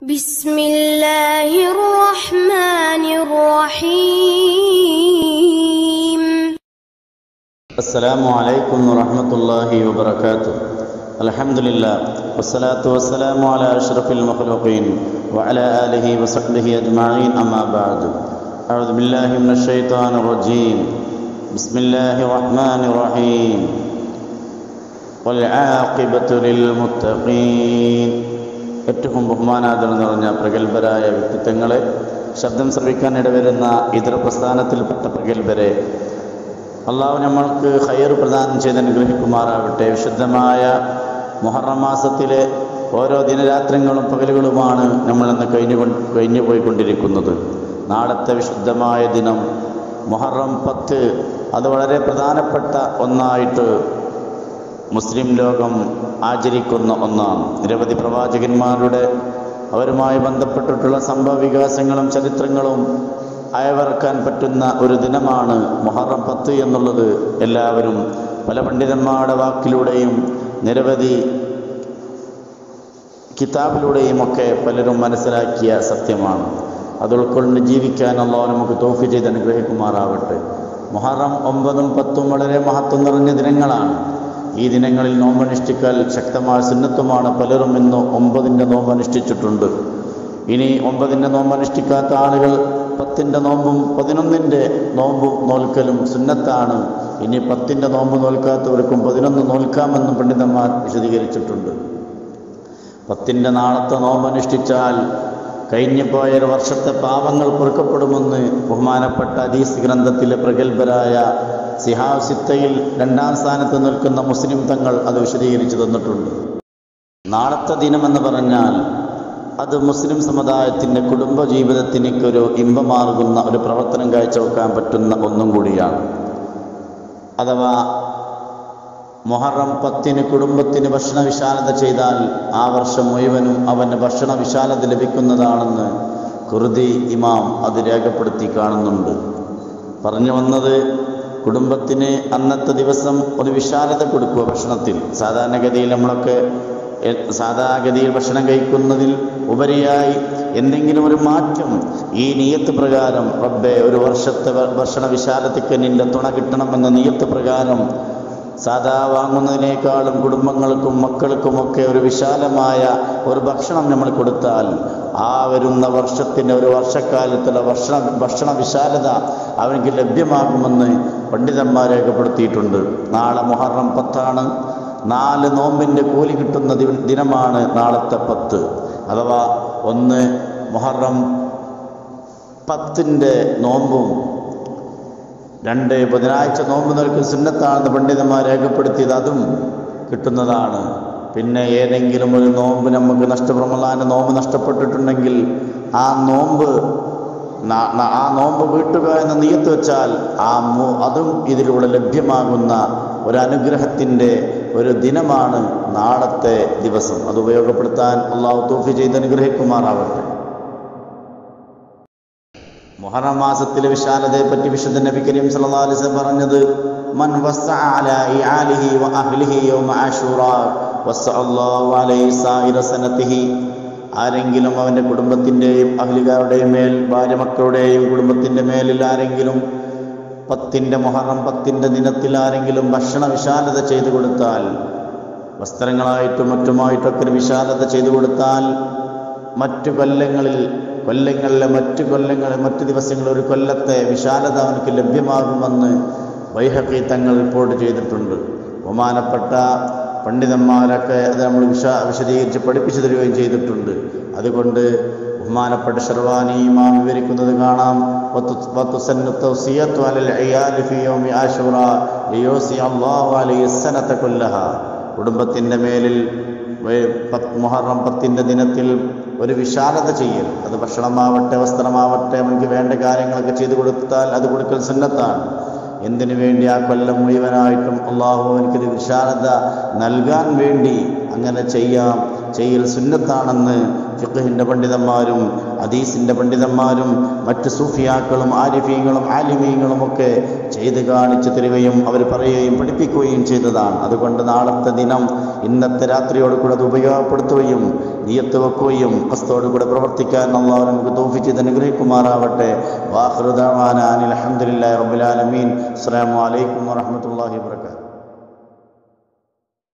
بسم الله الرحمن الرحيم السلام عليكم ورحمة الله وبركاته الحمد لله والصلاة والسلام على أشرف المخلوقين وعلى آله وصحبه أجمعين أما بعد أعوذ بالله من الشيطان الرجيم بسم الله الرحمن الرحيم والعاقبة للمتقين ഏറ്റവും ബഹുമാനാദരം നിറഞ്ഞ പ്രഗത്ഭരായ വ്യക്തിത്വങ്ങളെ ശബ്ദം ശ്രവിക്കാൻ ഇടവരുന്ന ഇതര പ്രസ്ഥാനത്തിൽപ്പെട്ട പ്രഗത്ഭരെ അള്ളാഹു നമ്മൾക്ക് ഹയർ പ്രദാനം ചെയ്ത് അനുഗ്രഹിക്കുമാറാവട്ടെ വിശുദ്ധമായ മുഹറം മാസത്തിലെ ഓരോ ദിനരാത്രങ്ങളും പകലുകളുമാണ് നമ്മളിന്ന് കഴിഞ്ഞു കഴിഞ്ഞു പോയിക്കൊണ്ടിരിക്കുന്നത് നാളത്തെ വിശുദ്ധമായ ദിനം മുഹറം പത്ത് അത് വളരെ പ്രധാനപ്പെട്ട ഒന്നായിട്ട് മുസ്ലിം ലോകം ആചരിക്കുന്ന ഒന്നാണ് നിരവധി പ്രവാചകന്മാരുടെ അവരുമായി ബന്ധപ്പെട്ടിട്ടുള്ള സംഭവ വികാസങ്ങളും ചരിത്രങ്ങളും അയവിറക്കാൻ പറ്റുന്ന ഒരു ദിനമാണ് മുഹറം പത്ത് എന്നുള്ളത് എല്ലാവരും പല പണ്ഡിതന്മാരുടെ വാക്കിലൂടെയും നിരവധി കിതാബിലൂടെയും ഒക്കെ പലരും മനസ്സിലാക്കിയ സത്യമാണ് അത് ഉൾക്കൊണ്ട് ജീവിക്കാൻ അള്ളാഹു നമുക്ക് തോഫി ചെയ്ത് അനുഗ്രഹിക്കുമാറാവട്ടെ മുഹറം ഒമ്പതും പത്തും വളരെ മഹത്വം നിറഞ്ഞ ദിനങ്ങളാണ് ഈ ദിനങ്ങളിൽ നോമ്പനുഷ്ഠിക്കൽ ശക്തമായ സുന്നത്തുമാണ് പലരും ഇന്ന് ഒമ്പതിൻ്റെ നോമ്പ് അനുഷ്ഠിച്ചിട്ടുണ്ട് ഇനി ഒമ്പതിൻ്റെ നോമ്പ് അനുഷ്ഠിക്കാത്ത ആളുകൾ പത്തിൻ്റെ നോമ്പും പതിനൊന്നിൻ്റെ നോമ്പും നോൽക്കലും സുന്നത്താണ് ഇനി പത്തിൻ്റെ നോമ്പ് നോൽക്കാത്തവർക്കും പതിനൊന്ന് നോൽക്കാമെന്നും പണ്ഡിതന്മാർ വിശദീകരിച്ചിട്ടുണ്ട് പത്തിൻ്റെ നാളത്തെ നോമ്പ് അനുഷ്ഠിച്ചാൽ കഴിഞ്ഞു പോയ ഒരു വർഷത്തെ പാപങ്ങൾ പൊറുക്കപ്പെടുമെന്ന് ബഹുമാനപ്പെട്ട അദീസ് ഗ്രന്ഥത്തിലെ പ്രഗത്ഭരായ സിഹാവ് സിത്തയിൽ രണ്ടാം സ്ഥാനത്ത് നിൽക്കുന്ന മുസ്ലിം തങ്ങൾ അത് വിശദീകരിച്ചു തന്നിട്ടുണ്ട് നാളത്തെ ദിനമെന്ന് പറഞ്ഞാൽ അത് മുസ്ലിം സമുദായത്തിൻ്റെ കുടുംബ ജീവിതത്തിനൊരു ഇമ്പമാർഗുന്ന ഒരു പ്രവർത്തനം കാഴ്ചവെക്കാൻ പറ്റുന്ന ഒന്നും കൂടിയാണ് അഥവാ മൊഹറം പത്തിന് കുടുംബത്തിന് ഭക്ഷണ വിശാലത ചെയ്താൽ ആ വർഷം മുഴുവനും അവന് ഭക്ഷണ വിശാലത ലഭിക്കുന്നതാണെന്ന് കുർദി ഇമാം അത് രേഖപ്പെടുത്തി കാണുന്നുണ്ട് പറഞ്ഞു വന്നത് കുടുംബത്തിന് അന്നത്തെ ദിവസം ഒരു വിശാലത കൊടുക്കുക ഭക്ഷണത്തിൽ സാധാരണഗതിയിൽ നമ്മളൊക്കെ സാധാഗതിയിൽ ഭക്ഷണം കഴിക്കുന്നതിൽ ഉപരിയായി എന്തെങ്കിലും ഒരു മാറ്റം ഈ നീയത്ത് പ്രകാരം റബ്ബെ ഒരു വർഷത്തെ ഭക്ഷണ വിശാലതയ്ക്ക് നിന്റെ തുണ കിട്ടണമെന്ന നീയത്ത് പ്രകാരം സാധാ വാങ്ങുന്നതിനേക്കാളും കുടുംബങ്ങൾക്കും മക്കൾക്കുമൊക്കെ ഒരു വിശാലമായ ഒരു ഭക്ഷണം നമ്മൾ കൊടുത്താൽ ആ വരുന്ന വർഷത്തിൻ്റെ ഒരു വർഷക്കാലത്തുള്ള ഭക്ഷണ ഭക്ഷണ വിശാലത അവർക്ക് ലഭ്യമാകുമെന്ന് പണ്ഡിതന്മാർ രേഖപ്പെടുത്തിയിട്ടുണ്ട് നാളെ മുഹറം പത്താണ് നാല് നോമ്പിൻ്റെ കൂലി കിട്ടുന്ന ദിനമാണ് നാളത്തെ പത്ത് അഥവാ ഒന്ന് മുഹറം പത്തിൻ്റെ നോമ്പും രണ്ട് ബുധനാഴ്ച നോമ്പ് നിൽക്കുന്ന സുന്നത്താണെന്ന് പണ്ഡിതന്മാർ രേഖപ്പെടുത്തിയത് അതും കിട്ടുന്നതാണ് പിന്നെ ഏതെങ്കിലും ഒരു നോമ്പ് നമുക്ക് നഷ്ടപ്രമലാൻ്റെ നോമ്പ് നഷ്ടപ്പെട്ടിട്ടുണ്ടെങ്കിൽ ആ നോമ്പ് ആ നോമ്പ് വീട്ടുക എന്ന നീയത്ത് വെച്ചാൽ ആ അതും ഇതിലൂടെ ലഭ്യമാകുന്ന ഒരു അനുഗ്രഹത്തിൻ്റെ ഒരു ദിനമാണ് നാളത്തെ ദിവസം അത് ഉപയോഗപ്പെടുത്താൻ അള്ളാഹു തോഫി ചെയ്ത് അനുഗ്രഹിക്കുമാറാവട്ടെ മുഹറം മാസത്തിലെ വിശാലതയെ പറ്റി വിശുദ്ധ നബി കരീം സല്ലല്ലാഹു അലൈഹി വസല്ലം പറഞ്ഞത് മൻ വസ്സഅ അലാ ഇആലിഹി വ അഹ്ലിഹി യൗമ ആശൂറ വസ്സഅല്ലാഹു അലൈഹി സായിറ സനതിഹി ആരെങ്കിലും അവൻ്റെ കുടുംബത്തിൻ്റെയും അഹ്ലികാരുടെയും മേൽ ഭാര്യ മക്കളുടെയും കുടുംബത്തിൻ്റെ മേലിൽ ആരെങ്കിലും പത്തിൻ്റെ മുഹറം പത്തിൻ്റെ ദിനത്തിൽ ആരെങ്കിലും ഭക്ഷണ വിശാലത ചെയ്തു കൊടുത്താൽ വസ്ത്രങ്ങളായിട്ടും മറ്റുമായിട്ടൊക്കെ ഒരു വിശാലത ചെയ്തു കൊടുത്താൽ മറ്റു കൊല്ലങ്ങളിൽ കൊല്ലങ്ങളിലെ മറ്റു കൊല്ലങ്ങൾ മറ്റു ദിവസങ്ങളിൽ ഒരു കൊല്ലത്തെ വിശാലത അവനക്ക് ലഭ്യമാകുമെന്ന് വൈഹക്കി തങ്ങൾ റിപ്പോർട്ട് ചെയ്തിട്ടുണ്ട് ബഹുമാനപ്പെട്ട പണ്ഡിതന്മാരൊക്കെ അത് നമ്മൾ വിശ വിശദീകരിച്ച് പഠിപ്പിച്ചു തരികയും ചെയ്തിട്ടുണ്ട് അതുകൊണ്ട് ബഹുമാനപ്പെട്ട ഷർവാനി ഇമാം വിവരിക്കുന്നത് കാണാം കുടുംബത്തിൻ്റെ മേലിൽ മുഹറം പത്തിൻ്റെ ദിനത്തിൽ ഒരു വിശാലത ചെയ്യൽ അത് ഭക്ഷണമാവട്ടെ വസ്ത്രമാവട്ടെ അവനക്ക് വേണ്ട കാര്യങ്ങളൊക്കെ ചെയ്തു കൊടുത്താൽ അത് കൊടുക്കൽ സുന്നത്താണ് എന്തിനു വേണ്ടി ആ കൊല്ലം മുഴുവനായിട്ടും അള്ളാഹു എനിക്കൊരു വിശാലത നൽകാൻ വേണ്ടി അങ്ങനെ ചെയ്യാം ചെയ്യൽ സുന്നത്താണെന്ന് ഫിഖഹിൻ്റെ പണ്ഡിതന്മാരും അദീസിൻ്റെ പണ്ഡിതന്മാരും മറ്റ് സൂഫിയാക്കളും ആരിഫീങ്ങളും ആലിമീങ്ങളും ഒക്കെ ചെയ്ത് കാണിച്ചു തരികയും അവർ പറയുകയും പഠിപ്പിക്കുകയും ചെയ്തതാണ് അതുകൊണ്ട് നാളത്തെ ദിനം ഇന്നത്തെ രാത്രിയോട് കൂടെ അത് ഉപയോഗപ്പെടുത്തുകയും നീയത്ത് വെക്കുകയും കസ്തോട് കൂടെ പ്രവർത്തിക്കാൻ അള്ളാഹു നമുക്ക് തോഫി ചെയ്ത് അനുഗ്രഹിക്കുമാറാവട്ടെ വാഹൃദാൻ അലഹമുല്ലാ റബുലാലമീൻ അസ്സാം വലൈക്കും വാഹമത്തല്ലാഹി വാബർക്കാത്തു